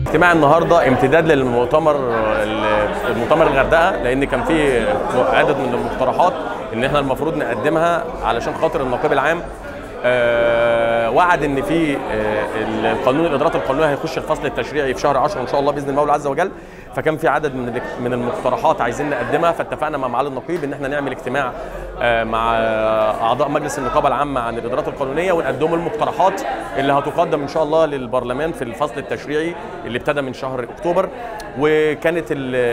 اجتماع النهارده امتداد للمؤتمر المؤتمر الغردقه لان كان في عدد من المقترحات ان احنا المفروض نقدمها علشان خاطر النقيب العام آه وعد ان في آه القانون الادارات القانونيه هيخش الفصل التشريعي في شهر 10 ان شاء الله باذن المولى عز وجل فكان في عدد من من المقترحات عايزين نقدمها فاتفقنا مع معالي النقيب ان احنا نعمل اجتماع آه مع اعضاء مجلس النقابه العامه عن الادارات القانونيه ونقدم المقترحات اللي هتقدم ان شاء الله للبرلمان في الفصل التشريعي اللي ابتدى من شهر اكتوبر وكانت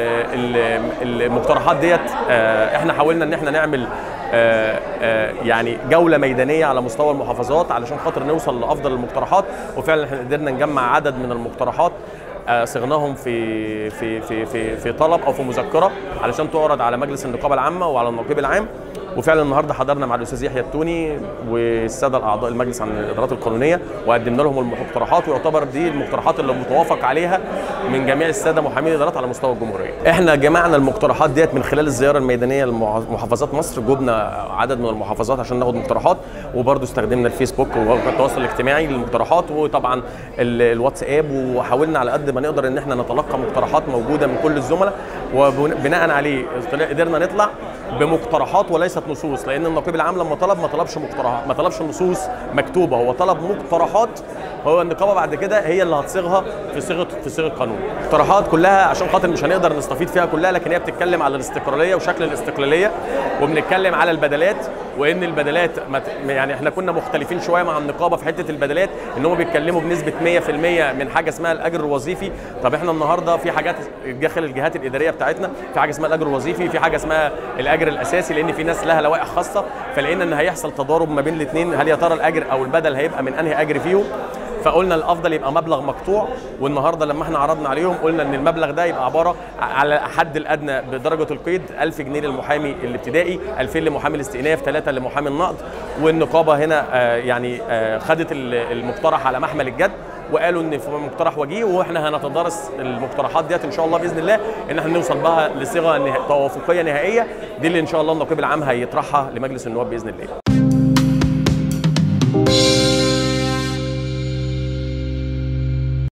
المقترحات ديت احنا حاولنا ان احنا نعمل آآ آآ يعني جوله ميدانيه على مستوى المحافظات علشان خاطر نوصل لافضل المقترحات وفعلا احنا قدرنا نجمع عدد من المقترحات صغناهم في في في في في طلب او في مذكره علشان تعرض على مجلس النقابه العامه وعلى النقيب العام وفعلا النهارده حضرنا مع الاستاذ يحيى التوني والساده الاعضاء المجلس عن الادارات القانونيه وقدمنا لهم المقترحات ويعتبر دي المقترحات اللي متوافق عليها من جميع الساده محامين الادارات على مستوى الجمهوريه. احنا جمعنا المقترحات ديت من خلال الزياره الميدانيه لمحافظات مصر جبنا عدد من المحافظات عشان ناخد مقترحات وبرضه استخدمنا الفيسبوك والتواصل الاجتماعي للمقترحات وطبعا الواتساب وحاولنا على قد ما نقدر ان احنا نتلقى مقترحات موجوده من كل الزملاء وبناء عليه قدرنا نطلع بمقترحات وليست نصوص لان النقيب العام لما طلب ما طلبش مقترحات ما طلبش نصوص مكتوبه هو طلب مقترحات هو النقابه بعد كده هي اللي هتصيغها في صيغه في صيغه قانون اقتراحات كلها عشان خاطر مش هنقدر نستفيد فيها كلها لكن هي بتتكلم على الاستقلاليه وشكل الاستقلاليه وبنتكلم على البدلات وان البدلات يعني احنا كنا مختلفين شويه مع النقابه في حته البدلات ان هم بيتكلموا بنسبه 100% من حاجه اسمها الاجر الوظيفي طب احنا النهارده في حاجات داخل الجهات الاداريه بتاعتنا في حاجه اسمها الاجر الوظيفي في حاجه اسمها الاجر الاساسي لان في ناس لها لوائح خاصه فلقينا ان هيحصل تضارب ما بين الاثنين هل يا ترى الاجر او البدل هيبقى من انهي اجر فيهم فقلنا الافضل يبقى مبلغ مقطوع والنهارده لما احنا عرضنا عليهم قلنا ان المبلغ ده يبقى عباره على حد الادنى بدرجه القيد 1000 جنيه للمحامي الابتدائي 2000 لمحامي الاستئناف 3 لمحامي النقد والنقابه هنا آه يعني آه خدت المقترح على محمل الجد وقالوا ان في مقترح وجيه واحنا هنتدارس المقترحات ديت ان شاء الله باذن الله ان احنا نوصل بها لصيغه نه... توافقيه نهائيه دي اللي ان شاء الله النقيب العام هيطرحها لمجلس النواب باذن الله